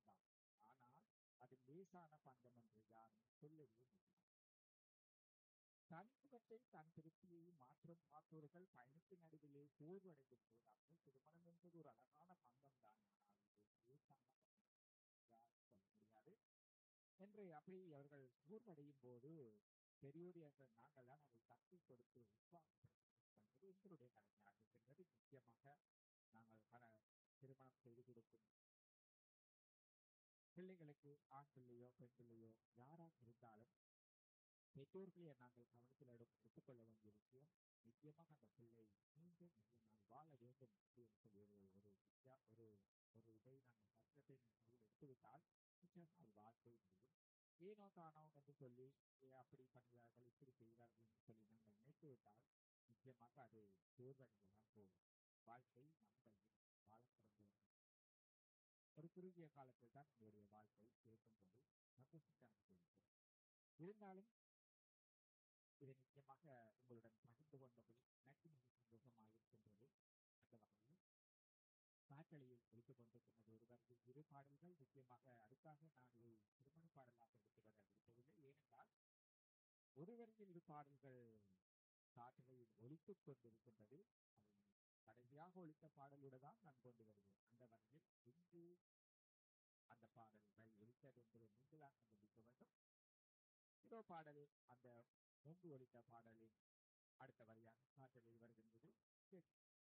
பந்தம்தான் ஆனால் அது லேசான பந்தம் என்று யாரும் சொல்லவே முடியாது தன்முகத்தை தன் திருப்தியை மாற்றம் பார்த்தவர்கள் பயணத்தின் நடுவிலே சோர்வடைந்து போகிறார்கள் திருமணம் என்பது ஒரு அழகான பந்தம் தான் ஆனால் இது லேசான பந்தம் யாரும் சொல்ல முடியாது என்று அப்படி அவர்கள் சோர்வடையும் போது பெரியோரியர்கள் நாங்கள் தான் அதை தட்டி கொடுத்து உற்சாகப்படுத்துவது எங்களுடைய கடமையாக இருக்கின்றது முக்கியமாக நாங்கள் பல திருமணம் செய்து கொடுக்கும் பிள்ளைகளுக்கு ஆண் பிள்ளையோ பெண் பிள்ளையோ யாராக இருந்தாலும் பெற்றோர்களை நாங்கள் கவனத்தில் எடு எடுத்துக்கொள்ள வேண்டிய விஷயம் நிச்சயமாக அந்த பிள்ளை மீண்டும் நல்ல நாள் வாழ வேண்டும் அப்படின்னு சொல்லி ஒரு ஒரு வித்யா ஒரு ஒரு இதை நாங்கள் கஷ்டத்தை கையில் எடுத்துவிட்டால் நிச்சயம் அது வாழ்க்கை முடியும் ஏனோ தானோ என்று சொல்லி "ஏ, அப்படி பண்ணுகிறார்கள் இப்படி செய்கிறார்கள் என்று சொல்லி நாங்கள் நினைத்து விட்டால் நிச்சயமாக அது சோர்வடைந்துதான் போகும் வாழ்க்கை நம் கையில் வாழ தொடங்குகிறது ஒரு குறுகிய காலத்தில் தான் உங்களுடைய வாழ்க்கை கேட்கும்போது சந்தோஷத்தை அனுபவிக்கும் இருந்தாலும் இதை நிச்சயமாக உங்களுடன் பகிர்ந்து கொண்டதில் எனக்கு மிக சந்தோஷமாக இருக்கின்றது அந்த வகையில் பாட்டளியில் ஒழித்துக் கொண்டிருக்கின்றது ஒருவருக்கு இரு பாடல்கள் நிச்சயமாக அதுக்காக நான் இதை திருமண பாடலாக எடுத்து வர விரும்பவில்லை ஏனென்றால் ஒருவருக்கு இரு பாடல்கள் காற்றலையில் ஒழித்துக் கொண்டிருக்கின்றது அதை கடைசியாக ஒழித்த பாடலோடு தான் நான் கொண்டு வருவேன் அந்த வகையில் இன்று அந்த பாடல்கள் ஒழித்தது என்பதை நீங்கள் தான் கண்டுபிடிக்க வேண்டும் இதோ பாடல் அந்த முன்பு ஒழித்த பாடலின் அடுத்த வரியாக காற்றலில் வருகின்றது கேட்க